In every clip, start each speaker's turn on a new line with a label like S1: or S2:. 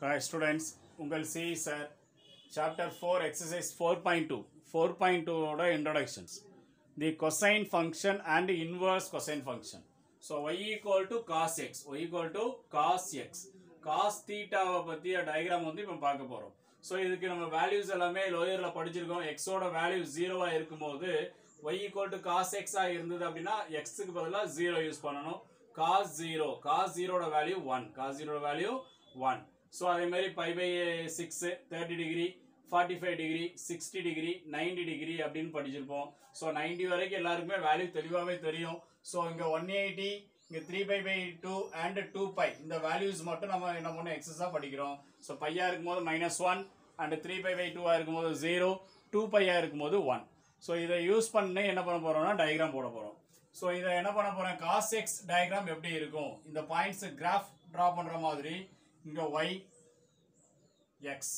S1: Hi students, உங்கள் சி sir chapter four exercise four point two four point டூவோட introductions the cosine function and inverse cosine function so y equal to cos x y equal to cos x cos தீட்டாவை பற்றிய diagram வந்து இப்போ பார்க்க போகிறோம் so இதுக்கு நம்ம values எல்லாமே லோயரில் படிச்சிருக்கோம் எக்ஸோட வேல்யூ ஜீரோவாக இருக்கும்போது ஒய் ஈக்குவல் டு காஸ் எக்ஸாக இருந்தது அப்படின்னா எக்ஸுக்கு பதிலாக ஜீரோ யூஸ் பண்ணணும் காஸ் ஜீரோ காஸ் ஜீரோட வேல்யூ ஒன் காஸ் ஜீரோட வேல்யூ ஒன் ஸோ அதே மாதிரி pi by six thirty degree forty five degree sixty degree ninety degree அப்படின்னு படிச்சிருப்போம் ஸோ நைன்டி வரைக்கும் எல்லாருக்குமே வேல்யூ தெளிவாகவே தெரியும் ஸோ இங்கே ஒன் எயிட்டி இங்கே three pi by two and two pi இந்த வேல்யூஸ் மட்டும் நம்ம என்ன பண்ணோம் எக்ஸஸாக படிக்கிறோம் ஸோ பையாக இருக்கும்போது minus one and three pi by டூவாக இருக்கும்போது ஜீரோ டூ பையாக இருக்கும்போது ஒன் ஸோ இதை யூஸ் பண்ணி என்ன பண்ண போகிறோம்னா டயக்ராம் போட போகிறோம் ஸோ இதை என்ன பண்ண போகிறேன் காஸ் எக்ஸ் டயக்ராம் எப்படி இருக்கும் இந்த பாயிண்ட்ஸ் கிராஃப் ட்ரா பண்ணுற மாதிரி இங்கே ஒய் எக்ஸ்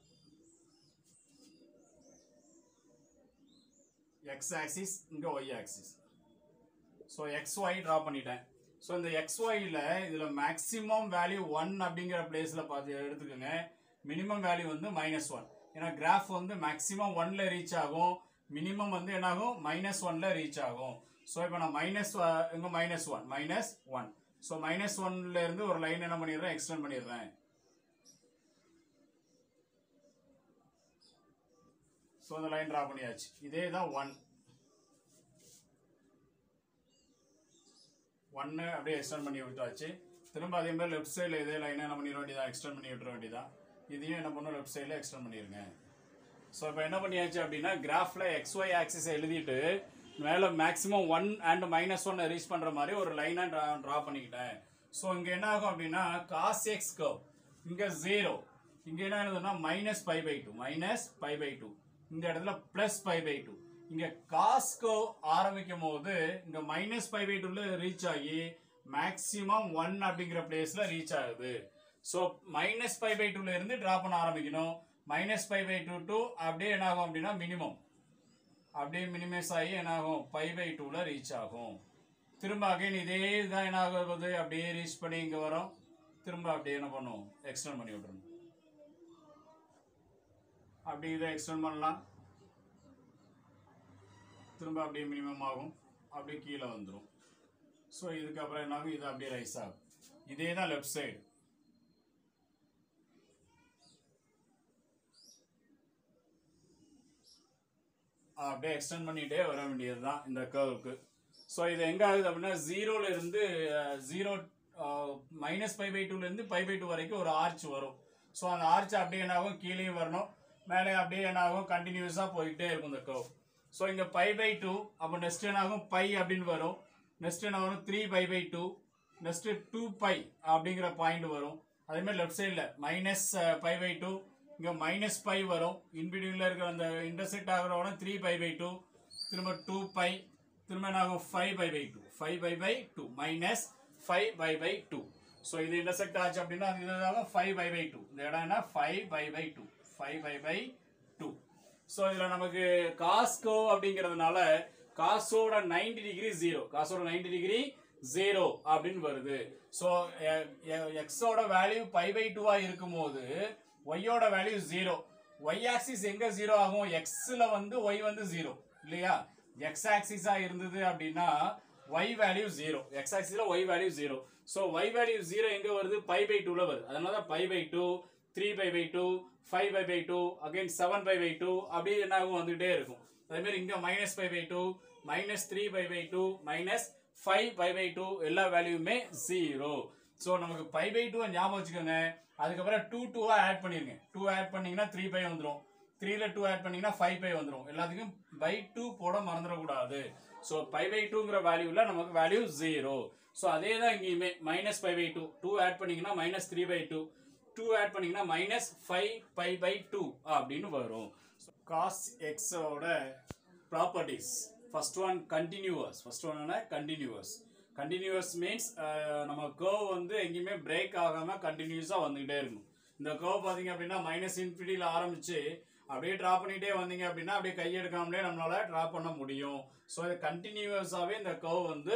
S1: எக்ஸ் ஆக்சிஸ் இங்கே y axis so x y draw பண்ணிட்டேன் ஸோ இந்த எக்ஸ் ஒய்யில் இதில் மேக்ஸிமம் வேல்யூ ஒன் அப்படிங்கிற பிளேஸில் பார்த்து எடுத்துக்கோங்க மினிமம் வேல்யூ வந்து மைனஸ் ஒன் ஏன்னா கிராஃப் வந்து மேக்ஸிமம் ஒன்ல ரீச் ஆகும் மினிமம் வந்து என்னாகும் மைனஸ் ஒன்ல ரீச் ஆகும் ஸோ இப்போ நான் மைனஸ் இங்கே minus one minus one so minus ஒன்ல இருந்து ஒரு லைன் என்ன பண்ணிடுறேன் எக்ஸ்டெண்ட் பண்ணிடுறேன் ஸோ அந்த லைன் ட்ரா பண்ணியாச்சு இதே தான் ஒன் ஒன்று அப்படியே எக்ஸ்டெண்ட் பண்ணி விட்டாச்சு திரும்ப அதே மாதிரி லெஃப்ட் சைடில் இதே லைனை என்ன பண்ணிட வேண்டியதா எக்ஸ்டெண்ட் பண்ணி விட்டுற வேண்டியதா இதையும் என்ன பண்ணும் லெஃப்ட் சைடில் எக்ஸ்டெண்ட் பண்ணிடுங்க ஸோ இப்போ என்ன பண்ணியாச்சு அப்படின்னா கிராஃபில் எக்ஸ்ஒய் ஆக்சிஸை எழுதிட்டு மேலே maximum one and minus one reach பண்ணுற மாதிரி ஒரு லைனாக ட்ரா ட்ரா பண்ணிக்கிட்டேன் ஸோ இங்கே என்ன ஆகும் அப்படின்னா காஸ் எக்ஸ் கவ் இங்கே ஜீரோ இங்கே என்ன எழுதுனா minus pi by two minus pi by two இந்த இடத்துல பிளஸ் பை பை டூ இங்க காஸ்கோ ஆரம்பிக்கும் போது இங்க மைனஸ் பை பை டூல ரீச் ஆகி மேக்சிமம் ஒன் அப்படிங்கிற பிளேஸ்ல ரீச் ஆகுது ஸோ மைனஸ் பை பை டூல இருந்து டிரா பண்ண ஆரம்பிக்கணும் minus pi by two two அப்படியே என்ன ஆகும் அப்படின்னா மினிமம் அப்படியே மினிமைஸ் ஆகி என்ன ஆகும் பை பை டூல ரீச் ஆகும் திரும்ப அகைன் இதே தான் என்ன ஆகுது அப்படியே ரீச் பண்ணி இங்க வரும் திரும்ப அப்படியே என்ன பண்ணும் எக்ஸ்டெண்ட் பண்ணி விட்டுருணும் அப்படி இதை எக்ஸ்டெண்ட் பண்ணலாம் திரும்ப அப்படியே மினிமம் ஆகும் அப்படியே கீழே வந்துடும் ஸோ இதுக்கப்புறம் என்ன ஆகும் இது அப்படியே ரைஸ் ஆகும் இதே தான் லெஃப்ட் சைடு அப்படியே எக்ஸ்டெண்ட் பண்ணிட்டே வர வேண்டியது தான் இந்த கர்வுக்கு ஸோ இது எங்க ஆகுது அப்படின்னா ஜீரோல இருந்து ஜீரோ மைனஸ் பை பை டூல இருந்து பை பை டூ வரைக்கும் ஒரு ஆர்ச் வரும் ஸோ அந்த ஆர்ச் அப்படியே என்ன ஆகும் கீழேயும் வரணும் மேலே அப்படியே என்ன ஆகும் கண்டினியூஸாக போயிட்டே இருக்கும் இந்த கர்வ் ஸோ இங்கே பை பை டூ அப்போ நெக்ஸ்ட் என்ன ஆகும் பை அப்படின்னு வரும் நெக்ஸ்ட் என்ன வரும் three pi by two next two pi அப்படிங்கிற பாயிண்ட் வரும் அதே மாதிரி லெஃப்ட் சைடில் மைனஸ் பை பை டூ இங்கே மைனஸ் பை வரும் இன்பிடியூல இருக்கிற அந்த இன்டர்செக்ட் ஆகிறவன த்ரீ பை பை டூ திரும்ப டூ பை திரும்ப என்ன ஆகும் five pi by two five pi by two minus five pi by two so இது இன்டர்செக்ட் ஆச்சு அப்படின்னா அது இதுதான் ஃபைவ் பை பை டூ இந்த இடம் என்ன five pi by two five pi by two so இதில் நமக்கு காஸ்கோ அப்படிங்கிறதுனால காசோட நைன்டி டிகிரி ஜீரோ காசோட நைன்டி டிகிரி ஜீரோ அப்படின்னு வருது ஸோ எக்ஸோட வேல்யூ பை பை டூவாக இருக்கும்போது ஒய்யோட வேல்யூ ஜீரோ ஒய் ஆக்சிஸ் எங்கே ஜீரோ ஆகும் எக்ஸில் வந்து ஒய் வந்து ஜீரோ இல்லையா எக்ஸ் ஆக்சிஸாக இருந்தது அப்படின்னா ஒய் வேல்யூ ஜீரோ எக்ஸ் ஆக்சிஸில் y value zero so y value zero எங்கே வருது பை பை டூவில் வருது அதனால தான் pi by two three pi by two five pi by two again seven pi by two அப்படியே என்ன ஆகும் வந்துகிட்டே இருக்கும் அதே மாதிரி இங்கே minus pi by two minus three pi by two minus five pi by two எல்லா வேல்யூமே ஜீரோ ஸோ நமக்கு பை பை டூ ஞாபகம் வச்சுக்கோங்க அதுக்கப்புறம் டூ டூவாக ஆட் பண்ணிருங்க டூ ஆட் பண்ணீங்கன்னா த்ரீ பை வந்துடும் த்ரீல டூ ஆட் பண்ணீங்கன்னா ஃபைவ் பை வந்துடும் எல்லாத்துக்கும் பை டூ போட மறந்துடக்கூடாது ஸோ பை பை டூங்கிற வேல்யூவில் நமக்கு வேல்யூ ஜீரோ ஸோ அதே தான் இங்கேயுமே minus pi by two two add பண்ணீங்கன்னா minus three pi two two add பண்ணீங்கன்னா minus five pi by two அப்படின்னு வரும் காஸ் எக்ஸோட properties first one continuous first one என்ன கண்டினியூவஸ் கண்டினியூவஸ் மீன்ஸ் நம்ம கர்வ் வந்து எங்கேயுமே பிரேக் ஆகாமல் கண்டினியூஸாக வந்துக்கிட்டே இருக்கும் இந்த கர்வ் பார்த்தீங்க அப்படின்னா மைனஸ் இன்ஃபினிட்டியில் ஆரம்பிச்சு அப்படியே ட்ரா பண்ணிட்டே வந்தீங்க அப்படின்னா அப்படியே கையெடுக்காமலே நம்மளால ட்ரா பண்ண முடியும் ஸோ இது கண்டினியூஸாகவே இந்த கர்வ் வந்து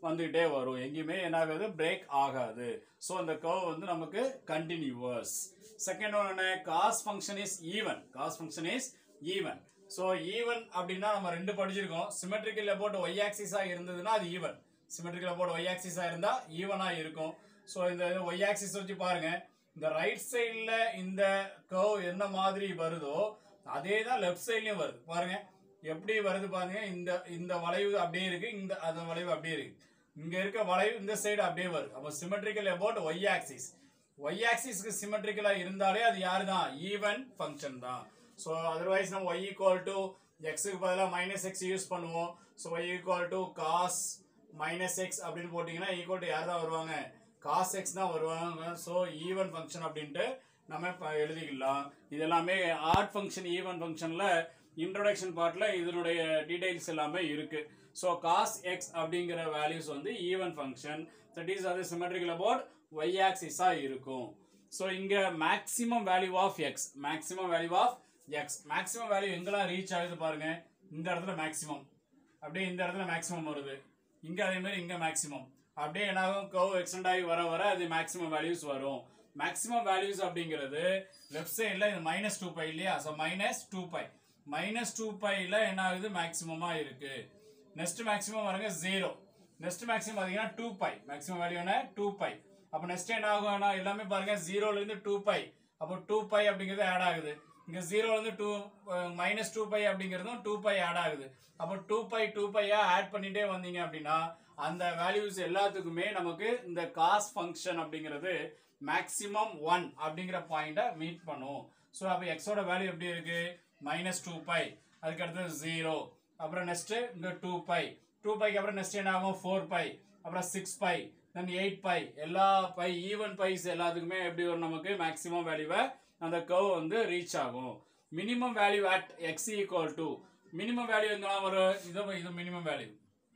S1: வந்துகிட்டே வரும் எங்கேயுமே என்ன ஆகாது பிரேக் ஆகாது ஸோ அந்த கர்வ் வந்து நமக்கு கண்டினியூவஸ் செகண்ட் ஒன் என்ன cos function is even cos function is even so even அப்படின்னா நம்ம ரெண்டு படிச்சிருக்கோம் சிமெட்ரிக்கல் அபவுட் ஒய் ஆக்சிஸா இருந்ததுன்னா அது ஈவன் சிமெட்ரிக்கல் அபவுட் ஒய் ஆக்சிஸா இருந்தா ஈவனா இருக்கும் ஸோ இந்த ஒய் ஆக்சிஸ் வச்சு பாருங்க இந்த ரைட் சைடில் இந்த கர்வ் என்ன மாதிரி வருதோ அதே தான் லெஃப்ட் சைட்லயும் வருது பாருங்க எப்படி வருது பாருங்க இந்த இந்த வளைவு அப்படியே இருக்கு இந்த அந்த வளைவு அப்படியே இருக்கு இங்க இருக்க வளைவு இந்த சைடு அப்படியே வருது அப்போ symmetrical about y axis y ஆக்சிஸ்க்கு சிமெட்ரிக்கலா இருந்தாலே அது யாரு தான் ஈவன் ஃபங்க்ஷன் தான் ஸோ அதர்வைஸ் நம்ம ஒய் ஈக்குவல் டு எக்ஸுக்கு பதிலாக மைனஸ் எக்ஸ் யூஸ் பண்ணுவோம் so y equal to cos minus x அப்படின்னு போட்டிங்கன்னா ஈக்குவல் டு யார் தான் வருவாங்க காஸ் எக்ஸ் தான் வருவாங்க ஸோ ஈவன் ஃபங்க்ஷன் அப்படின்ட்டு நம்ம இப்போ எழுதிக்கலாம் இது எல்லாமே ஆட் ஃபங்க்ஷன் ஈவன் ஃபங்க்ஷனில் இன்ட்ரோடக்ஷன் பார்ட்டில் இதனுடைய டீடைல்ஸ் எல்லாமே இருக்கு ஸோ காஸ் எக்ஸ் அப்படிங்கிற வேல்யூஸ் வந்து ஈவன் ஃபங்க்ஷன் தட் இஸ் அது சிமெட்ரிக்கல் அபவுட் ஒய் ஆக்சிஸாக இருக்கும் ஸோ இங்கே maximum value of x maximum value of x maximum value எங்கெல்லாம் ரீச் ஆகுது பாருங்க இந்த இடத்துல மேக்ஸிமம் அப்படியே இந்த இடத்துல மேக்ஸிமம் வருது இங்கே அதே மாதிரி இங்கே மேக்ஸிமம் அப்படியே என்னாகும் கர்வ் எக்ஸ்டெண்ட் ஆகி வர வர அது மேக்ஸிமம் வேல்யூஸ் வரும் மேக்ஸிமம் வேல்யூஸ் அப்படிங்கிறது லெஃப்ட் சைடில் இது மைனஸ் டூ பை இல்லையா so minus two pi minus two பைல என்ன ஆகுது மேக்ஸிமமாக இருக்கு நெக்ஸ்ட் மேக்ஸிமம் வருங்க ஜீரோ நெக்ஸ்ட் மேக்ஸிமம் பார்த்தீங்கன்னா டூ பை மேக்ஸிமம் வேல்யூ என்ன டூ பை அப்போ நெக்ஸ்ட் என்ன ஆகும்னா எல்லாமே பாருங்க ஜீரோல இருந்து டூ பை அப்போ டூ பை அப்படிங்கிறது ஆட் ஆகுது இங்க ஜீரோல இருந்து டூ மைனஸ் டூ பை அப்படிங்கிறதும் டூ பை ஆட் ஆகுது அப்போ டூ பை டூ பையா ஆட் பண்ணிட்டே வந்தீங்க அப்படின்னா அந்த வேல்யூஸ் எல்லாத்துக்குமே நமக்கு இந்த காஸ் ஃபங்க்ஷன் அப்படிங்கிறது மேக்ஸிமம் ஒன் அப்படிங்கிற பாயிண்ட்டை மீட் பண்ணும் ஸோ அப்போ எக்ஸோட வேல்யூ எப்படி இருக்கு மைனஸ் டூ பை அதுக்கு அடுத்தது ஜீரோ அப்புறம் நெக்ஸ்ட் இங்க டூ பை டூ பைக்கு அப்புறம் நெக்ஸ்ட் என்ன ஆகும் ஃபோர் பை அப்புறம் six pi then eight pi எல்லா பை ஈவன் பைஸ் எல்லாத்துக்குமே எப்படி வரும் நமக்கு மேக்ஸிமம் வேல்யூவை அந்த கர்வ் வந்து ரீச் ஆகும் minimum value at x equal to minimum value எங்கெல்லாம் வரும் இது இது மினிமம் வேல்யூ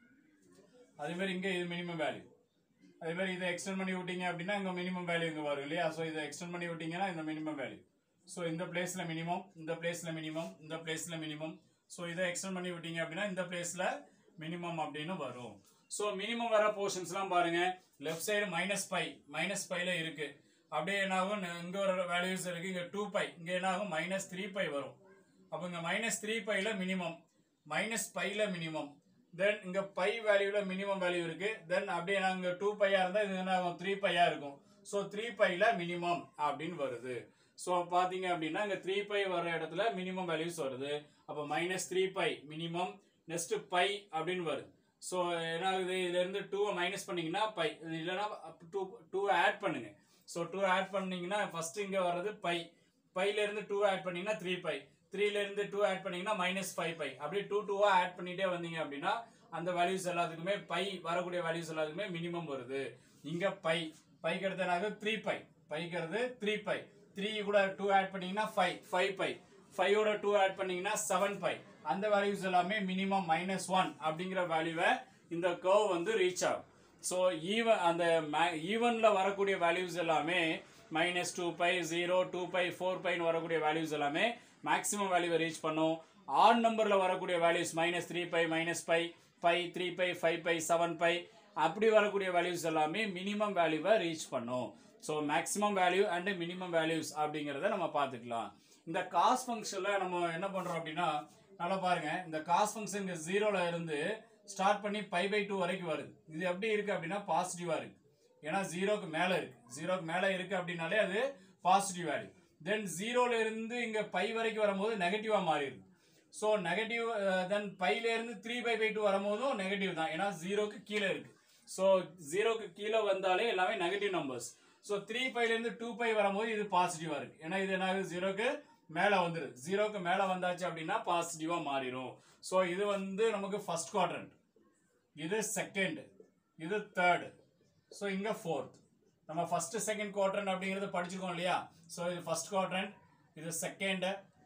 S1: அதே மாதிரி இங்க இது மினிமம் வேல்யூ அதே மாதிரி இதை எக்ஸ்டெண்ட் பண்ணி விட்டீங்க அப்படின்னா இங்க மினிமம் வேல்யூ இங்க வரும் இல்லையா ஸோ இதை எக்ஸ்டெண்ட் பண்ணி விட்டீங்கன்னா இந்த மினிமம் வேல்யூ ஸோ இந்த பிளேஸ்ல மினிமம் இந்த பிளேஸ்ல மினிமம் இந்த பிளேஸ்ல மினிமம் ஸோ இதை எக்ஸ்டெண்ட் பண்ணி விட்டீங்க அப்படின்னா இந்த பிளேஸ்ல மினிமம் அப்படின்னு வரும் ஸோ மினிமம் வர போர்ஷன்ஸ்லாம் பாருங்க left side minus pi minus பைல இருக்கு அப்படியே என்ன ஆகும் இங்க ஒரு வேல்யூஸ் இருக்கு இங்க டூ பை இங்க என்ன ஆகும் மைனஸ் த்ரீ பை வரும் அப்போ இங்க மைனஸ் த்ரீ பைல மினிமம் மைனஸ் பைல மினிமம் தென் இங்க பை வேல்யூல மினிமம் வேல்யூ இருக்கு தென் அப்படியே நாங்க டூ பையா இருந்தா இது என்ன ஆகும் த்ரீ பையா இருக்கும் ஸோ த்ரீ பைல மினிமம் அப்படின்னு வருது ஸோ பாத்தீங்க அப்படின்னா இங்க த்ரீ பை வர இடத்துல மினிமம் வேல்யூஸ் வருது அப்போ minus three pi minimum next pi அப்படின்னு வருது ஸோ என்ன ஆகுது இதுல இருந்து டூ மைனஸ் பண்ணீங்கன்னா பை இல்லைன்னா டூ டூ ஆட் பண்ணுங்க ஸோ டூ ஆட் பண்ணீங்கன்னா ஃபர்ஸ்ட் இங்க வர்றது பை பைல இருந்து டூ ஆட் பண்ணீங்கன்னா த்ரீ பை த்ரீல இருந்து டூ ஆட் பண்ணீங்கன்னா மைனஸ் ஃபைவ் பை அப்படியே டூ டூவா ஆட் பண்ணிட்டே வந்தீங்க அப்படின்னா அந்த வேல்யூஸ் எல்லாத்துக்குமே பை வரக்கூடிய வேல்யூஸ் எல்லாத்துக்குமே மினிமம் வருது இங்க பை பைக்கு அடுத்து என்ன த்ரீ பை பைக்கிறது த்ரீ பை த்ரீ கூட டூ ஆட் பண்ணீங்கன்னா ஃபைவ் ஃபைவ் பை ஃபைவோட டூ ஆட் பண்ணீங்கன்னா செவன் பை அந்த வேல்யூஸ் எல்லாமே மினிமம் மைனஸ் ஒன் அப்படிங்கிற வேல்யூவை இந்த கர்வ் வந்து ரீச் ஆகும் ஸோ ஈவன் அந்த ஈவன்ல வரக்கூடிய வேல்யூஸ் எல்லாமே minus two pi zero two pi four பைன்னு வரக்கூடிய வேல்யூஸ் எல்லாமே மேக்ஸிமம் வேல்யூவை ரீச் பண்ணும் ஆட் நம்பர்ல வரக்கூடிய values minus three pi minus pi pi three pi five pi seven pi அப்படி வரக்கூடிய வேல்யூஸ் எல்லாமே மினிமம் வேல்யூவை ரீச் பண்ணும் so maximum value and minimum values அப்படிங்கிறத நம்ம பார்த்துக்கலாம் இந்த காஸ் ஃபங்க்ஷனில் நம்ம என்ன பண்ணுறோம் அப்படின்னா நல்லா பாருங்க இந்த காஸ் ஃபங்க்ஷன் இங்கே ஜீரோல இருந்து ஸ்டார்ட் பண்ணி பை பை டூ வரைக்கும் வருது இது எப்படி இருக்கு அப்படின்னா பாசிட்டிவா இருக்கு ஏன்னா ஜீரோக்கு மேல இருக்கு ஜீரோக்கு மேல இருக்கு அப்படின்னாலே அது பாசிட்டிவ் வேல்யூ தென் ஜீரோல இருந்து இங்க பை வரைக்கும் வரும்போது நெகட்டிவா மாறிடுது ஸோ நெகட்டிவ் தென் பைல இருந்து த்ரீ பை பை டூ வரும்போதும் நெகட்டிவ் தான் ஏன்னா ஜீரோக்கு கீழே இருக்கு ஸோ ஜீரோக்கு கீழே வந்தாலே எல்லாமே நெகட்டிவ் நம்பர்ஸ் ஸோ த்ரீ பைல இருந்து டூ பை வரும்போது இது பாசிட்டிவா இருக்கு ஏன்னா இது என்ன ஆகுது ஜீரோக்கு மேல வந்துருது ஜீரோக்கு மேல வந்தாச்சு அப்படின்னா பாசிட்டிவா மாறிடும் ஸோ இது வந்து நமக்கு ஃபர்ஸ்ட் குவாட்ரண்ட் இது செகண்ட் இது தேர்ட் ஸோ இங்க ஃபோர்த் நம்ம ஃபர்ஸ்ட் செகண்ட் குவாட்ரண்ட் அப்படிங்கிறது படிச்சிருக்கோம் இல்லையா ஸோ இது ஃபர்ஸ்ட் குவாட்ரண்ட் இது செகண்ட்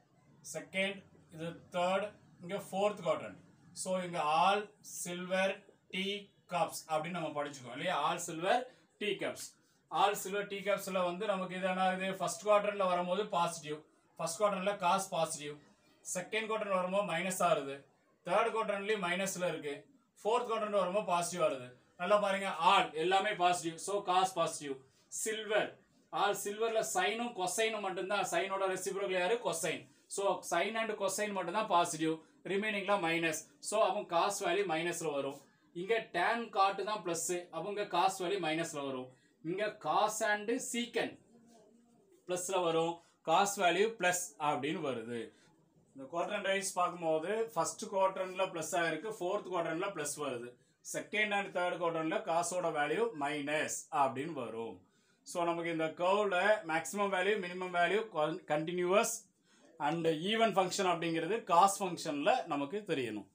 S1: செகண்ட் இது தேர்ட் இங்க ஃபோர்த் குவாட்ரண்ட் ஸோ இங்க ஆல் சில்வர் டீ கப்ஸ் அப்படின்னு நம்ம படிச்சுக்கோம் இல்லையா all silver tea cups all silver tea கப்ஸ்ல வந்து நமக்கு இது என்ன ஆகுது ஃபர்ஸ்ட் குவார்டர்ல வரும்போது பாசிட்டிவ் ஃபர்ஸ்ட் குவார்டர்ல காஸ் பாசிட்டிவ் செகண்ட் குவார்டர் வரும்போது மைனஸ் ஆகுது தேர்ட் குவார்டர்லயும் மைனஸ்ல இருக்கு ஃபோர்த் குவார்டர் வரும்போது பாசிட்டிவ் வருது நல்லா பாருங்க ஆல் எல்லாமே positive so cos positive silver all சில்வர்ல சைனும் கொசைனும் மட்டும்தான் சைனோட ரெசிபிரோக்கல் யாரு cosine so sine and cosine மட்டும்தான் பாசிட்டிவ் ரிமைனிங்லாம் மைனஸ் ஸோ அவங்க காஸ் வேல்யூ மைனஸ்ல வரும் இங்க டேன் காட்டு தான் பிளஸ் அவங்க காஸ் வேல்யூ மைனஸ்ல வரும் இங்க காஸ் அண்ட் சீக்கன் பிளஸ்ல வரும் காஸ் வேல்யூ பிளஸ் அப்படின்னு வருது இந்த குவாட்ரன் ரைஸ் பார்க்கும்போது ஃபர்ஸ்ட் குவாட்ரன்ல பிளஸ் ஆயிருக்கு ஃபோர்த் குவாட்ரன்ல பிளஸ் வருது செகண்ட் அண்ட் தேர்ட் குவாட்ரன்ல காசோட வேல்யூ மைனஸ் அப்படின்னு வரும் ஸோ நமக்கு இந்த கர்வ்ல maximum value minimum value continuous and even function அப்படிங்கிறது காஸ் ஃபங்க்ஷன்ல நமக்கு தெரியணும்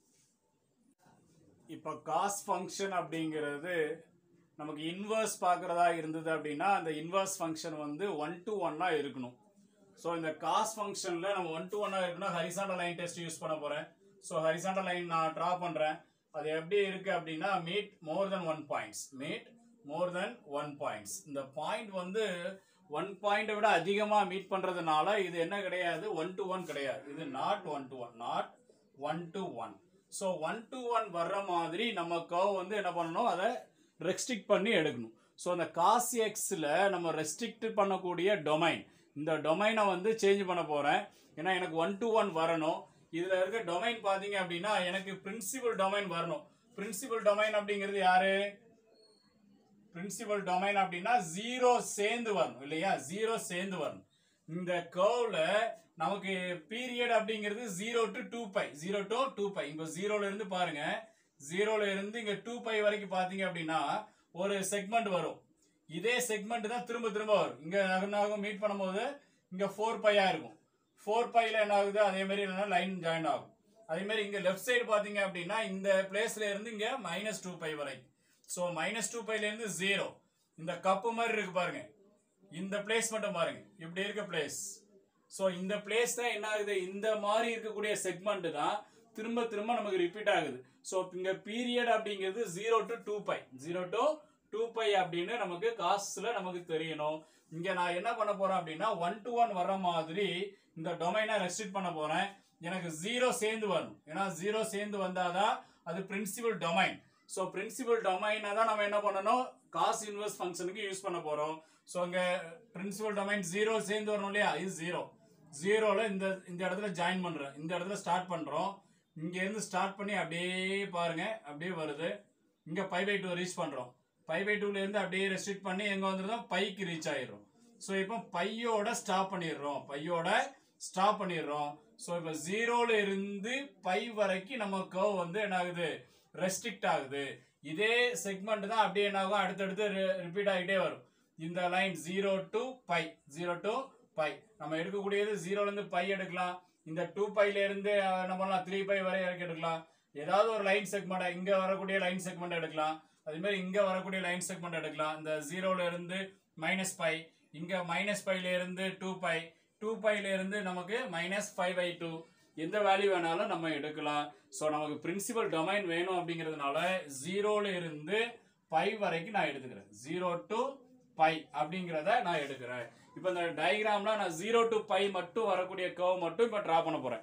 S1: இப்போ காஸ் ஃபங்க்ஷன் அப்படிங்கிறது நமக்கு இன்வர்ஸ் பார்க்குறதா இருந்தது அப்படின்னா அந்த இன்வர்ஸ் ஃபங்க்ஷன் வந்து ஒன் டு ஒன்னாக இருக்கணும் ஸோ இந்த காஸ் ஃபங்க்ஷனில் நம்ம ஒன் டு ஒன்னாக இருக்கணும் ஹரிசாண்டல் லைன் டெஸ்ட் யூஸ் பண்ண போகிறேன் ஸோ ஹரிசாண்டல் லைன் நான் ட்ரா பண்ணுறேன் அது எப்படி இருக்குது அப்படின்னா meet more than one points meet more than one points இந்த பாயிண்ட் வந்து ஒன் பாயிண்ட்டை விட அதிகமாக மீட் பண்ணுறதுனால இது என்ன கிடையாது ஒன் டு ஒன் கிடையாது இது not one to one not one to one so one to one வர்ற மாதிரி நம்ம கர்வ் வந்து என்ன பண்ணணும் அதை ரெஸ்ட்ரிக்ட் பண்ணி எடுக்கணும் ஸோ அந்த காஸ் எக்ஸில் நம்ம ரெஸ்ட்ரிக்ட் பண்ணக்கூடிய டொமைன் இந்த டொமைனை வந்து சேஞ்ச் பண்ண போகிறேன் ஏன்னா எனக்கு ஒன் டு ஒன் வரணும் இதில் இருக்க டொமைன் பார்த்தீங்க அப்படின்னா எனக்கு பிரின்சிபல் டொமைன் வரணும் பிரின்சிபல் டொமைன் அப்படிங்கிறது யாரு பிரின்சிபல் டொமைன் அப்படின்னா ஜீரோ சேர்ந்து வரணும் இல்லையா ஜீரோ சேர்ந்து வரணும் இந்த கர்வ்ல நமக்கு பீரியட் அப்படிங்கிறது zero to two pi zero to two pi இப்போ ஜீரோல இருந்து பாருங்க ஜீரோல இருந்து இங்க டூ பை வரைக்கும் பாத்தீங்க அப்படின்னா ஒரு செக்மெண்ட் வரும் இதே செக்மெண்ட் தான் திரும்ப திரும்ப வரும் இங்க என்ன ஆகும் மீட் பண்ணும்போது இங்க ஃபோர் பையா இருக்கும் ஃபோர் பைல என்ன ஆகுது அதே மாதிரி இல்லைன்னா லைன் ஜாயின் ஆகும் அதே மாதிரி இங்க லெஃப்ட் சைடு பாத்தீங்க அப்படின்னா இந்த பிளேஸ்ல இருந்து இங்க மைனஸ் டூ பை வரைக்கும் ஸோ மைனஸ் டூ பைல இருந்து ஜீரோ இந்த கப்பு மாதிரி இருக்கு பாருங்க இந்த பிளேஸ் மட்டும் பாருங்க இப்படி இருக்க பிளேஸ் ஸோ இந்த பிளேஸ் தான் என்ன ஆகுது இந்த மாதிரி இருக்கக்கூடிய செக்மெண்ட் தான் திரும்ப திரும்ப நமக்கு ரிப்பீட் ஆகுது ஸோ இங்க பீரியட் அப்படிங்கிறது zero to two pi zero to two pi அப்படின்னு நமக்கு காசுல நமக்கு தெரியணும் இங்க நான் என்ன பண்ண போறேன் அப்படின்னா ஒன் டு ஒன் வர மாதிரி இந்த டொமைனை ரெஸ்ட்ரிக்ட் பண்ண போறேன் எனக்கு ஜீரோ சேர்ந்து வரணும் ஏன்னா ஜீரோ சேர்ந்து வந்தாதான் அது பிரின்சிபல் டொமைன் ஸோ பிரின்சிபல் டொமைனை தான் நம்ம என்ன பண்ணணும் காஸ் இன்வெர்ஸ் ஃபங்க்ஷனுக்கு யூஸ் பண்ண போறோம் ஸோ இங்க பிரின்சிபல் டொமைன் ஜீரோ சேர்ந்து வரணும் இல்லையா இது ஜீரோ ஜீரோல இந்த இந்த இடத்துல ஜாயின் பண்றேன் இந்த இடத்துல ஸ்டார்ட் பண்றோம் இங்க இருந்து ஸ்டார்ட் பண்ணி அப்படியே பாருங்க அப்படியே வருது இங்க பை பை டூ ரீச் பண்றோம் பை பை டூல இருந்து அப்படியே ரெஸ்ட்ரிக்ட் பண்ணி எங்க வந்துருந்தோம் பைக்கு ரீச் ஆயிடும் ஸோ இப்போ பையோட ஸ்டாப் பண்ணிடுறோம் பையோட ஸ்டாப் பண்ணிடுறோம் ஸோ இப்போ ஜீரோல இருந்து பை வரைக்கும் நம்ம கர்வ் வந்து என்ன ஆகுது ரெஸ்ட்ரிக்ட் ஆகுது இதே செக்மெண்ட் தான் அப்படியே என்ன ஆகும் அடுத்தடுத்து ரிப்பீட் ஆகிட்டே வரும் இந்த line zero to pi zero to pi நம்ம எடுக்கக்கூடியது ஜீரோல இருந்து பை எடுக்கலாம் இந்த டூ பைல இருந்து அஹ், என்ன பண்ணலாம் த்ரீ பை வரை வரைக்கும் எடுக்கலாம் ஏதாவது ஒரு லைன் செக்மெண்ட் இங்க வரக்கூடிய லைன் செக்மெண்ட் எடுக்கலாம் அதே மாதிரி இங்க வரக்கூடிய லைன் செக்மெண்ட் எடுக்கலாம் இந்த ஜீரோல இருந்து மைனஸ் பை இங்க மைனஸ் பைல இருந்து டூ பை டூ பைல இருந்து நமக்கு மைனஸ் ஃபைவ் பை டூ எந்த வேல்யூ வேணாலும் நம்ம எடுக்கலாம் ஸோ நமக்கு பிரின்சிபல் டொமைன் வேணும் அப்படிங்கிறதுனால ஜீரோல இருந்து பை வரைக்கும் நான் எடுத்துக்கிறேன் ஜீரோ டு பை அப்படிங்கிறத நான் எடுக்கிறேன் இப்போ இந்த டயக்ராம்ல நான் ஜீரோ டு பை மட்டும் வரக்கூடிய கர்வ் மட்டும் இப்போ ட்ரா பண்ண போறேன்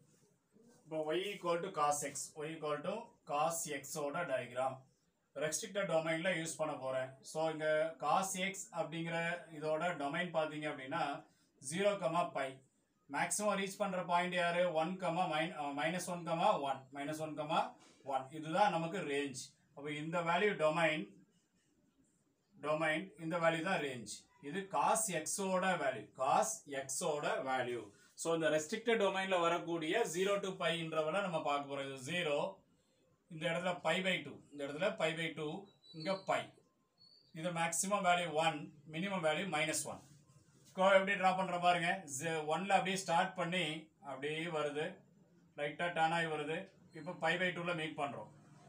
S1: இப்போ y equal to cos x y equal to cos எக்ஸோட டயக்ராம் ரெஸ்ட்ரிக்டட் டொமைன்ல யூஸ் பண்ண போறேன் ஸோ இங்க காஸ் எக்ஸ் அப்படிங்கிற இதோட டொமைன் பார்த்தீங்க அப்படின்னா zero comma pi maximum reach பண்ற பாயிண்ட் யாரு one comma min minus one comma one minus one comma one இதுதான் நமக்கு ரேஞ்ச் அப்போ இந்த வேல்யூ டொமைன் டொமைன் இந்த வேல்யூ தான் ரேஞ்ச் இது காஸ் எக்ஸோட வேல்யூ காஸ் எக்ஸோட வேல்யூ ஸோ இந்த ரெஸ்ட்ரிக்டட் டொமைன்ல வரக்கூடிய ஜீரோ டு பைன்றவரை நம்ம பார்க்க போறோம் இது ஜீரோ இந்த இடத்துல பை பை டூ இந்த இடத்துல பை பை டூ இங்க பை இது maximum value one minimum value minus one go எப்படி ட்ரா பண்ற பாருங்க ஒன்ல அப்படியே ஸ்டார்ட் பண்ணி அப்படியே வருது லைட்டா டர்ன் ஆகி வருது இப்போ பை பை டூல மீட் பண்றோம்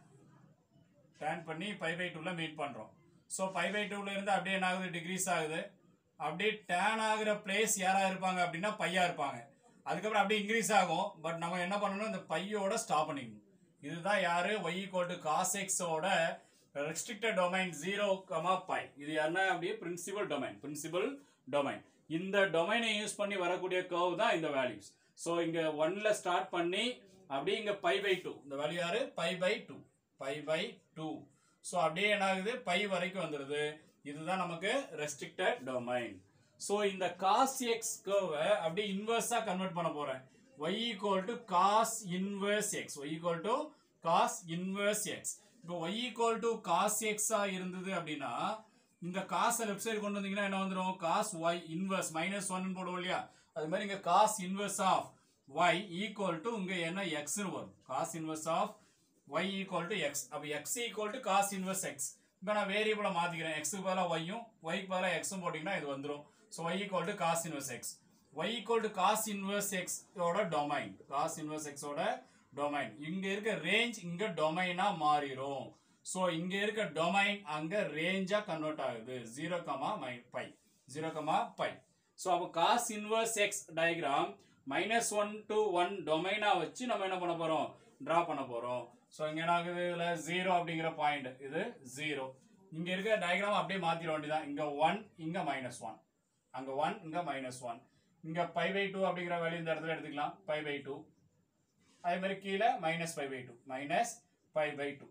S1: டர்ன் பண்ணி பை பை டூல மீட் பண்றோம் ஸோ பை பை டூல இருந்து அப்படியே என்ன ஆகுது டிகிரீஸ் ஆகுது அப்படியே டேன் ஆகுற பிளேஸ் யாரா இருப்பாங்க அப்படின்னா பையா இருப்பாங்க அதுக்கப்புறம் அப்படியே இன்க்ரீஸ் ஆகும் பட் நம்ம என்ன பண்ணணும் இந்த பையோட ஸ்டாப் பண்ணிக்கணும் இதுதான் யாரு ஒய் ஈக்குவல் டு காஸ் எக்ஸோட restricted domain zero comma pi இது என்ன அப்படியே பிரின்சிபல் டொமைன் பிரின்சிபல் டொமைன் இந்த டொமைனை யூஸ் பண்ணி வரக்கூடிய கர்வ் தான் இந்த வேல்யூஸ் ஸோ இங்க ஒன்ல ஸ்டார்ட் பண்ணி அப்படியே இங்க பை பை டூ இந்த வேல்யூ யாரு pi by two pi by two so அப்படியே என்ன ஆகுது பை வரைக்கும் வந்துடுது இதுதான் நமக்கு ரெஸ்ட்ரிக்டட் டொமைன் ஸோ இந்த காஸ் எக்ஸ் கர்வை அப்படியே இன்வெர்ஸா கன்வெர்ட் பண்ண போறேன் y equal to cos inverse x y equal to cos inverse x இப்போ y equal to cos x ஆ இருந்தது அப்படின்னா இந்த காசை லெஃப்ட் சைடு கொண்டு வந்தீங்கன்னா என்ன வந்துடும் cos y inverse minus one போடுவோம் இல்லையா அது மாதிரி இங்க cos inverse of y equal to இங்க என்ன x னு வரும் cos inverse of y equal to x அப்ப x equal to cos inverse x இப்போ நான் வேரியபிளை மாத்திக்கிறேன் x க்கு பதிலாக y யும் y க்கு பதிலாக x ம் போட்டீங்கன்னா இது வந்துரும் so y equal to cos inverse x y equal to cos inverse x ஓட டொமைன் cos inverse x ஓட டொமைன் இங்க இருக்க ரேஞ்ச் இங்க டொமைனா மாறிடும் ஸோ இங்க இருக்க டொமைன் அங்க ரேஞ்சா கன்வெர்ட் ஆகுது zero comma my pi zero comma pi so அப்போ cos inverse x diagram minus one to one டொமைனா வச்சு நம்ம என்ன பண்ண போறோம் டிரா பண்ண போறோம் ஸோ இங்க என்ன ஆகுது இதுல ஜீரோ அப்படிங்கிற பாயிண்ட் இது ஜீரோ இங்க இருக்க டயக்ராம் அப்படியே மாத்திர வேண்டியதான் இங்க ஒன் இங்க மைனஸ் ஒன் அங்க ஒன் இங்க மைனஸ் ஒன் இங்க பை பை டூ அப்படிங்கிற வேல்யூ இந்த இடத்துல எடுத்துக்கலாம் பை பை டூ அதே மாதிரி கீழே minus pi by two minus pi by two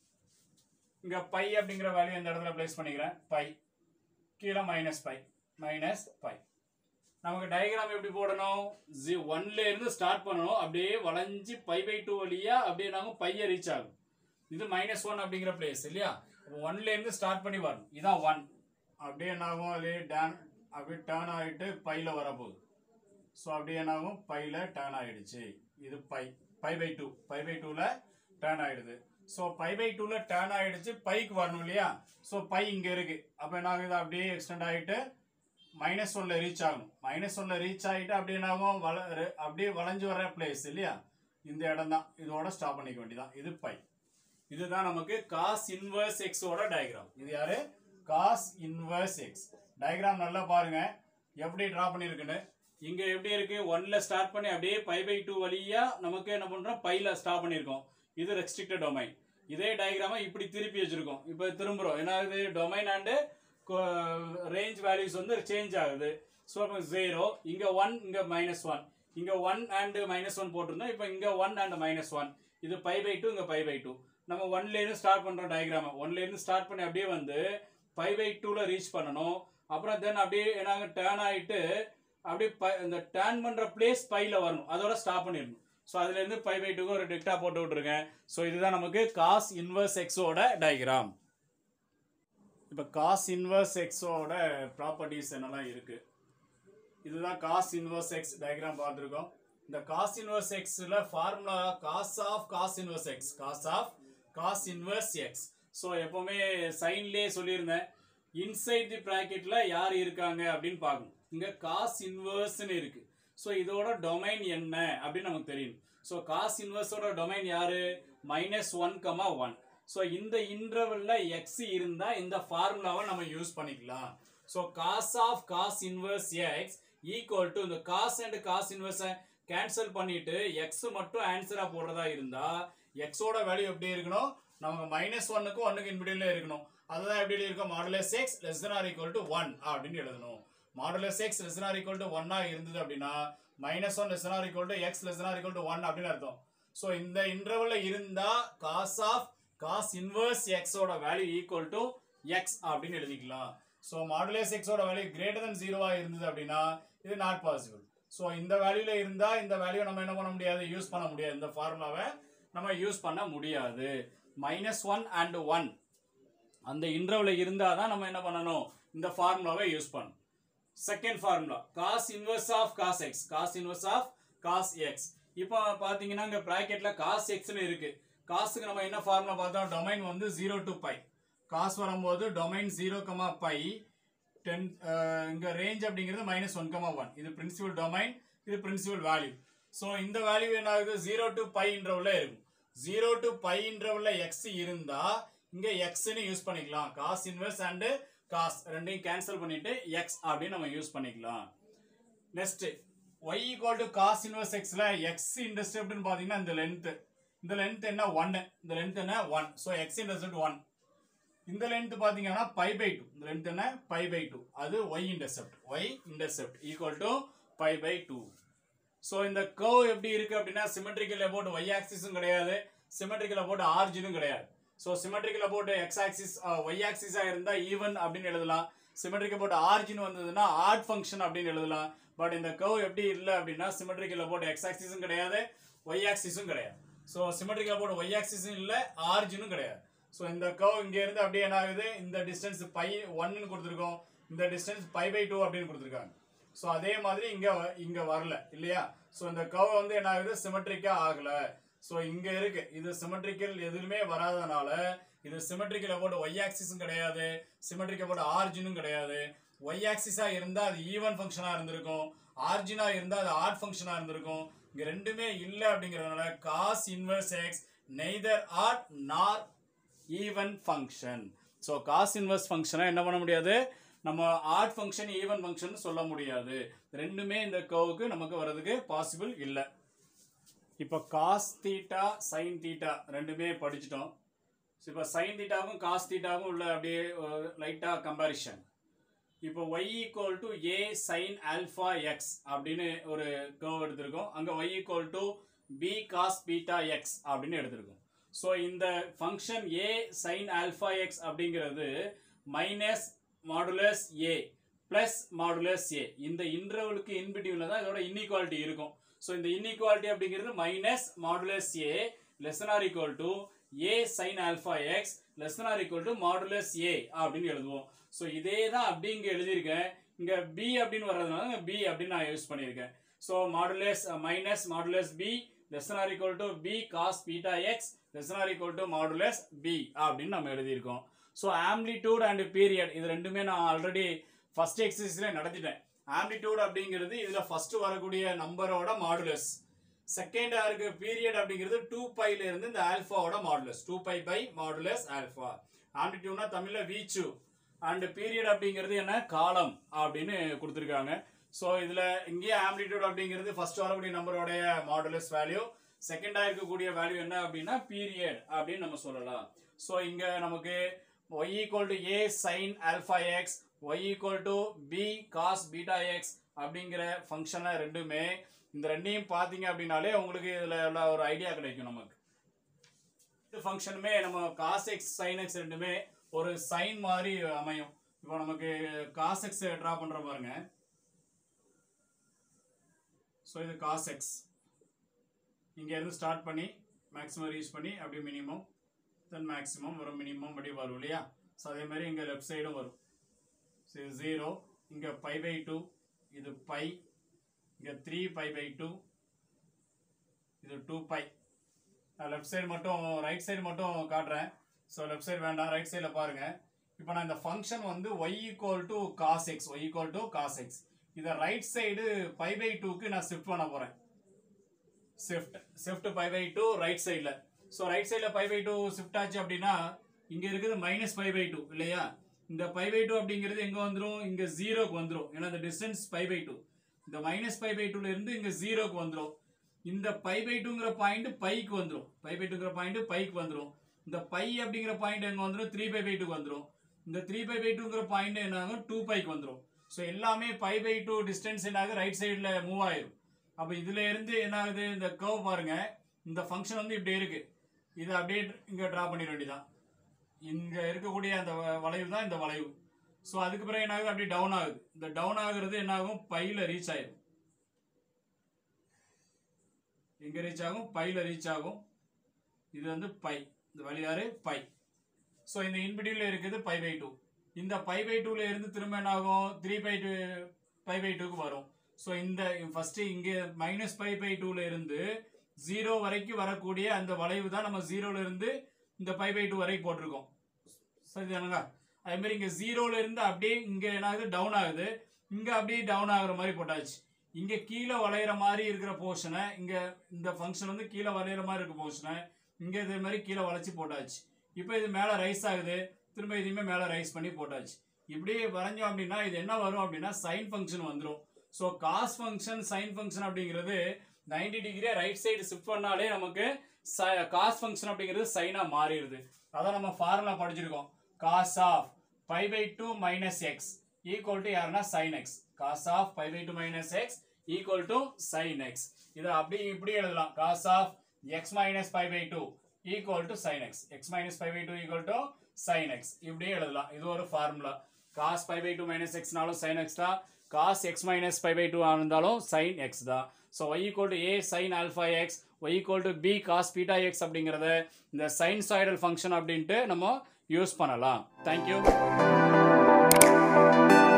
S1: இங்க பை அப்படிங்கிற வேல்யூ இந்த இடத்துல பிளேஸ் பண்ணிக்கிறேன் பை கீழே மைனஸ் பை மைனஸ் பை நமக்கு டயக்ராம் எப்படி போடணும் ஜி ஒன்ல இருந்து ஸ்டார்ட் பண்ணணும் அப்படியே வளைஞ்சு பை பை டூ வழியா அப்படியே நாங்க பைய ரீச் ஆகும் இது மைனஸ் ஒன் அப்படிங்கிற பிளேஸ் இல்லையா ஒன்ல இருந்து ஸ்டார்ட் பண்ணி வரணும் இதான் ஒன் அப்படியே என்ன ஆகும் அப்படியே டேன் அப்படியே டேர்ன் ஆகிட்டு பையில வரப்போகுது ஸோ அப்படியே என்ன ஆகும் பையில டேர்ன் ஆயிடுச்சு இது pi pi by two pi by டூல டேர்ன் ஆயிடுது ஸோ பை பை டூல டேர்ன் ஆயிடுச்சு பைக்கு வரணும் இல்லையா ஸோ பை இங்க இருக்கு அப்போ என்ன ஆகுது அப்படியே எக்ஸ்டெண்ட் ஆகிட்டு மைனஸ் ஒன்ல ரீச் ஆகணும் மைனஸ் ஒன்ல ரீச் ஆகிட்டு அப்படியே என்ன ஆகும் வள ரெ- அப்படியே வளைஞ்சு வர பிளேஸ் இல்லையா இந்த இடம் தான் இதோட ஸ்டாப் பண்ணிக்க வேண்டியதான் இது பை இதுதான் நமக்கு காஸ் இன்வர்ஸ் எக்ஸோட டயக்ராம் இது யாரு காஸ் இன்வர்ஸ் எக்ஸ் டயக்ராம் நல்லா பாருங்க எப்படி டிரா பண்ணிருக்குன்னு இங்க எப்படி இருக்கு ஒன்ல ஸ்டார்ட் பண்ணி அப்படியே பை பை டூ வழியா நமக்கு என்ன பண்றோம் பைல ஸ்டாப் பண்ணிருக்கோம் இது ரெஸ்ட்ரிக்டட் டொமைன் இதே டயக்ராம இப்படி திருப்பி வச்சிருக்கோம் இப்போ திரும்புறோம் என்ன ஆகுது டொமைன் அண்டு ரேஞ்ச் வேல்யூஸ் வந்து சேஞ்ச் ஆகுது ஸோ இப்போ ஜீரோ இங்க ஒன் இங்க மைனஸ் ஒன் இங்க ஒன் அண்ட் மைனஸ் ஒன் போட்டிருந்தோம் இப்போ இங்க ஒன் அண்ட் மைனஸ் ஒன் இது பை பை டூ இங்க பை பை டூ நம்ம ஒன்ல இருந்து ஸ்டார்ட் பண்றோம் டயக்ராம் ஒன்ல இருந்து ஸ்டார்ட் பண்ணி அப்படியே வந்து பை பை டூல ரீச் பண்ணணும் அப்புறம் தென் அப்படியே என்ன டேர்ன் ஆயிட்டு அப்படியே ப- இந்த டேர்ன் பண்ற பிளேஸ் பைல வரணும் அதோட ஸ்டாப் பண்ணிடணும் ஸோ அதுல இருந்து பை பை டூக்கு ஒரு டெக்டா போட்டு விட்டுருக்கேன் ஸோ இதுதான் நமக்கு காஸ் இன்வர்ஸ் எக்ஸோட டயக்ராம் இப்போ காஸ் இன்வர்ஸ் எக்ஸோட ப்ராப்பர்ட்டிஸ் என்னெல்லாம் இருக்கு இதுதான் காஸ் இன்வர்ஸ் எக்ஸ் டயக்ராம் பார்த்துருக்கோம் இந்த காஸ் இன்வர்ஸ் எக்ஸ்ல formula cos of cos inverse x cos of cos inverse x so எப்பவுமே சைன்லேயே சொல்லியிருந்தேன் இன்சைட் தி ப்ராக்கெட்ல யார் இருக்காங்க அப்படின்னு பார்க்கணும் இங்க காஸ் இன்வர்ஸ்னு இருக்கு ஸோ இதோட டொமைன் என்ன அப்படின்னு நமக்கு தெரியும் ஸோ காஸ் இன்வர்ஸோட டொமைன் யாரு minus one comma one so இந்த இன்டர்வல்ல எக்ஸ் இருந்தா இந்த ஃபார்முலாவை நம்ம யூஸ் பண்ணிக்கலாம் so cos of cos inverse x equal to இந்த காஸ் அண்ட் காஸ் இன்வர்ஸை கேன்சல் பண்ணிட்டு எக்ஸ் மட்டும் ஆன்சரா போடுறதா இருந்தா எக்ஸோட வேல்யூ எப்படி இருக்கணும் நமக்கு மைனஸ் ஒன்னுக்கும் ஒன்னுக்கு இன்பிடியில் இருக்கணும் அதுதான் எப்படி இருக்கும் modulus x less than or equal to one அப்படின்னு எழுதணும் modulus x less than or equal to ஒன்னா இருந்தது அப்படின்னா minus one less than or equal to x less than or equal to one அப்படின்னு அர்த்தம் ஸோ இந்த இன்டர்வல்ல இருந்தா காஸ் ஆஃப் காஸ் இன்வர்ஸ் எக்ஸோட வேல்யூ ஈக்குவல் டு எக்ஸ் அப்படின்னு எழுதிக்கலாம் ஸோ மாடுலஸ் எக்ஸோட வேல்யூ கிரேட்டர் than ஜீரோவா இருந்தது அப்படின்னா இது நாட் பாசிபிள் ஸோ இந்த வேல்யூல இருந்தா இந்த வேல்யூ நம்ம என்ன பண்ண முடியாது யூஸ் பண்ண முடியாது இந்த ஃபார்முலாவை நம்ம யூஸ் பண்ண முடியாது மைனஸ் ஒன் அண்ட் ஒன் அந்த இன்டர்வல்ல இருந்தால் தான் நம்ம என்ன பண்ணணும் இந்த ஃபார்முலாவை யூஸ் பண்ணணும் second formula cos inverse of cos x cos inverse of cos x இப்போ பார்த்தீங்கன்னா இங்கே ப்ராக்கெட்டில் காஸ் எக்ஸ்னு இருக்கு காசுக்கு நம்ம என்ன ஃபார்முலா பார்த்தோம் டொமைன் வந்து ஜீரோ டு பை காஸ் வரும்போது domain zero comma pi then இங்கே ரேஞ்ச் அப்படிங்கிறது மைனஸ் ஒன் கமா ஒன் இது பிரின்சிபல் டொமைன் இது பிரின்சிபல் வேல்யூ ஸோ இந்த வேல்யூ என்ன ஆகுது ஜீரோ டு பை இன்டர்வல்ல இருக்கும் ஜீரோ டு பை இன்டர்வல்ல எக்ஸ் இருந்தா இங்க எக்ஸ்னு யூஸ் பண்ணிக்கலாம் காஸ் இன்வெர்ஸ் அண்ட் காஸ் ரெண்டையும் கேன்சல் பண்ணிட்டு எக்ஸ் அப்படின்னு நம்ம யூஸ் பண்ணிக்கலாம் next y equal to cos inverse எக்ஸ்ல எக்ஸ் இன்டர்செப்ட்னு பாத்தீங்கன்னா இந்த லென்த் இந்த லென்த் என்ன ஒன்னு இந்த லென்த் என்ன one so x intercept one இந்த லென்த் பாத்தீங்கன்னா பை பை டூ இந்த லென்த் என்ன பை பை டூ அது y intercept y intercept equal to pi by two so இந்த கர்வ் எப்படி இருக்கு அப்படின்னா சிமெட்ரிக்கல் அபவுட் ஒய் ஆக்சிஸும் கிடையாது சிமெட்ரிக்கல் அபவுட் ஆர்ஜினும் கிடையாது ஸோ சிமெட்ரிக்கல் போட்டு எக்ஸ் ஆக்சிஸ் ஒய் ஆக்சிஸா இருந்தா ஈவன் அப்படின்னு எழுதலாம் சிமெட்ரிக்கல் போட்டு ஆர்ஜின் வந்ததுன்னா ஆட் ஃபங்க்ஷன் அப்படின்னு எழுதலாம் பட் இந்த கர்வ் எப்படி இல்லை அப்படின்னா சிமெட்ரிக்கல் போட்டு எக்ஸ் ஆக்சிஸும் கிடையாது ஒய் ஆக்சிஸும் கிடையாது ஸோ சிமெட்ரிக்கல் போட்டு ஒய் ஆக்சிஸும் இல்லை ஆர்ஜினும் கிடையாது ஸோ இந்த கர்வ் இங்க இருந்து அப்படியே என்ன ஆகுது இந்த டிஸ்டன்ஸ் பை ஒன்னு கொடுத்துருக்கோம் இந்த டிஸ்டன்ஸ் பை பை டூ அப்படின்னு கொடுத்துருக்காங்க ஸோ அதே மாதிரி இங்க வ- இங்க வரல இல்லையா ஸோ இந்த கர்வ் வந்து என்ன ஆகுது சிமெட்ரிக்கா ஆகல ஸோ இங்க இருக்கு இது சிமெட்ரிக்கல் எதுவுமே வராதனால இது சிமெட்ரிக்கல் போட்டு ஒய் ஆக்சிஸும் கிடையாது சிமெட்ரிக்கல் போட்டு ஆர்ஜினும் கிடையாது ஒய் ஆக்சிஸா இருந்தா அது ஈவன் ஃபங்க்ஷனா இருந்திருக்கும் ஆர்ஜினா இருந்தா அது ஆட் ஃபங்க்ஷனா இருந்திருக்கும் இங்க ரெண்டுமே இல்ல அப்படிங்கறதுனால cos inverse x neither odd nor even function so cos inverse ஃபங்க்ஷனை என்ன பண்ண முடியாது நம்ம ஆட் ஃபங்க்ஷன் ஈவன் ஃபங்க்ஷன் சொல்ல முடியாது ரெண்டுமே இந்த கர்வுக்கு நமக்கு வர்றதுக்கு பாசிபிள் இல்லை இப்போ காஸ் தீட்டா சைன் தீட்டா ரெண்டுமே படிச்சிட்டோம் ஸோ இப்போ சைன் தீட்டாவும் காஸ் தீட்டாவும் உள்ள அப்படியே லைட்டாக கம்பேரிஷன் இப்போ y equal to a sine alpha x அப்படின்னு ஒரு கர்வ் எடுத்திருக்கோம் அங்கே y equal to b cos beta x அப்படின்னு எடுத்திருக்கோம் ஸோ இந்த function a sine alpha x அப்படிங்கிறது minus modulus a plus modulus a இந்த இன்டர்வலுக்கு இன்பிட்வீனில் தான் இதோட இன்இக்வாலிட்டி இருக்கும் ஸோ இந்த இன்இக்வாலிட்டி அப்படிங்கிறது minus modulus a less or equal to a sine alpha x less or equal to modulus a அப்படின்னு எழுதுவோம் ஸோ இதே தான் அப்படி இங்கே எழுதியிருக்கேன் இங்கே பி அப்படின்னு வர்றதுனால பி அப்படின்னு நான் யூஸ் பண்ணியிருக்கேன் so modulus minus modulus b less or equal to b cos beta x less or equal to modulus b அப்படின்னு நம்ம எழுதியிருக்கோம் ஸோ ஆம்ப்ளிடியூட் அண்ட் பீரியட் இது ரெண்டுமே நான் ஆல்ரெடி ஃபர்ஸ்ட் எக்ஸசைஸ்ல நடத்திட்டேன் ஆம்ப்ளிடியூட் அப்படிங்கிறது இதுல ஃபர்ஸ்ட் வரக்கூடிய நம்பரோட மாடுலஸ் செகண்டா இருக்க பீரியட் அப்படிங்கிறது டூ பைல இருந்து இந்த ஆல்பாவோட modulus two pi by modulus alpha ஆம்ப்ளிடியூட்னா தமிழ்ல வீச்சு அண்ட் பீரியட் அப்படிங்கிறது என்ன காலம் அப்படின்னு கொடுத்துருக்காங்க ஸோ இதுல இங்கேயே ஆம்ப்ளிடியூட் அப்படிங்கிறது ஃபர்ஸ்ட் வரக்கூடிய நம்பரோடைய மாடுலஸ் வேல்யூ செகண்டா இருக்கக்கூடிய வேல்யூ என்ன அப்படின்னா பீரியட் அப்படின்னு நம்ம சொல்லலாம் ஸோ இங்க நமக்கு y equal to a sine alpha x y equal to b cos beta x அப்படிங்கிற ஃபங்க்ஷனை ரெண்டுமே இந்த ரெண்டையும் பார்த்தீங்க அப்படின்னாலே உங்களுக்கு இதில் உள்ள ஒரு ஐடியா கிடைக்கும் நமக்கு இந்த ஃபங்க்ஷனுமே நம்ம காஸ் எக்ஸ் சைன் எக்ஸ் ரெண்டுமே ஒரு சைன் மாதிரி அமையும் இப்போ நமக்கு காஸ் எக்ஸ் ட்ரா பண்ற பாருங்க ஸோ இது காஸ் எக்ஸ் இங்க இருந்து ஸ்டார்ட் பண்ணி மேக்ஸிமம் ரீச் பண்ணி அப்படியே மினிமம் தென் மேக்ஸிமம் வரும் மினிமம் அப்படி வரும் இல்லையா ஸோ அதே மாதிரி இங்கே லெஃப்ட் சைடும் வரும் ஸோ இது ஜீரோ இங்கே பை பை டூ இது பை இங்கே த்ரீ பை பை டூ இது டூ பை நான் லெஃப்ட் சைடு மட்டும் ரைட் சைடு மட்டும் காட்டுறேன் ஸோ லெஃப்ட் சைடு வேண்டாம் ரைட் சைடில் பாருங்க இப்போ நான் இந்த ஃபங்க்ஷன் வந்து y equal to cos x y equal to cos x இதை ரைட் சைடு பை பை டூக்கு நான் ஷிஃப்ட் பண்ண போகிறேன் shift shift pi by two right சைடில் ஸோ ரைட் சைடில் பை பை டூ ஷிஃப்ட் ஆச்சு அப்படின்னா இங்கே இருக்குது மைனஸ் பை பை டூ இல்லையா இந்த பை பை டூ அப்படிங்கிறது எங்கே வந்துடும் இங்கே ஜீரோக்கு வந்துடும் ஏன்னா இந்த டிஸ்டன்ஸ் பை பை டூ இந்த மைனஸ் பை பை டூல இருந்து இங்கே ஜீரோக்கு வந்துடும் இந்த பை பை டூங்கிற பாயிண்ட் பைக்கு வந்துடும் பை பை டூங்கிற பாயிண்ட் பைக்கு வந்துடும் இந்த பை அப்படிங்கிற பாயிண்ட் எங்கே வந்துடும் த்ரீ பை பை டூக்கு வந்துடும் இந்த த்ரீ பை பை டூங்கிற பாயிண்ட் என்ன ஆகும் டூ பைக்கு வந்துடும் ஸோ எல்லாமே பை பை டூ டிஸ்டன்ஸ் என்ன ஆகுது ரைட் சைடில் மூவ் ஆயிரும் அப்போ இதுல இருந்து என்ன ஆகுது இந்த கர்வ் பாருங்க இந்த ஃபங்க்ஷன் வந்து இப்படி இருக்கு இதை அப்படியே இங்க டிரா பண்ணிட வேண்டியதான் இங்க இருக்கக்கூடிய அந்த வ- வளைவு தான் இந்த வளைவு ஸோ அதுக்கு பிறகு என்ன ஆகுது அப்படியே டவுன் ஆகுது இந்த டவுன் ஆகுறது என்ன ஆகும் பையில ரீச் ஆயிடும் எங்க ரீச் ஆகும் பையில ரீச் ஆகும் இது வந்து பை இந்த வழியாறு பை ஸோ இந்த இன்பிடியில் இருக்குது பை பை டூ இந்த பை பை டூல இருந்து திரும்ப என்ன ஆகும் three pi two pi by டூக்கு வரும் ஸோ இந்த ஃபர்ஸ்ட் இங்க மைனஸ் பை பை டூல இருந்து ஜீரோ வரைக்கும் வரக்கூடிய அந்த வளைவு தான் நம்ம ஜீரோல இருந்து இந்த பை பை டூ வரைக்கும் போட்டிருக்கோம் சரிதானுங்க அதே மாதிரி இங்க ஜீரோல இருந்து அப்படியே இங்க என்ன ஆகுது டவுன் ஆகுது இங்க அப்படியே டவுன் ஆகுற மாதிரி போட்டாச்சு இங்க கீழே வளையிற மாதிரி இருக்கிற போர்ஷனை இங்க இந்த ஃபங்க்ஷன் வந்து கீழே வளையிற மாதிரி இருக்க போர்ஷனை இங்க இதே மாதிரி கீழே வளைச்சு போட்டாச்சு இப்போ இது மேல ரைஸ் ஆகுது திரும்ப இதையுமே மேல ரைஸ் பண்ணி போட்டாச்சு இப்படியே வரைஞ்சோம் அப்படின்னா இது என்ன வரும் அப்படின்னா சைன் ஃபங்க்ஷன் வந்துடும் so cos function sine function அப்படிங்கிறது 90 டிகிரியை ரைட் சைடு ஷிஃப்ட் பண்ணாலே நமக்கு காஸ் ஃபங்க்ஷன் அப்படிங்கிறது சைனா மாறிடுது அதான் நம்ம ஃபார்முலா படிச்சிருக்கோம் cos of pi by two minus x equal to யாருன்னா sine x cos of pi by two minus x equal to sine x இதை அப்படி இப்படி எழுதலாம் cos of x minus pi by two equal to sine x x minus five pi two equal to sine x இப்படியே எழுதலாம் இது ஒரு formula cos five pi two minus எக்ஸ்னாலும் sine x தான் cos x minus five pi two இருந்தாலும் sine x தான் so y equal to a sine alpha x y equal to b cos beta x அப்படிங்கிறத இந்த சைன்சாய்டல் function அப்படின்ட்டு நம்ம use பண்ணலாம் thank you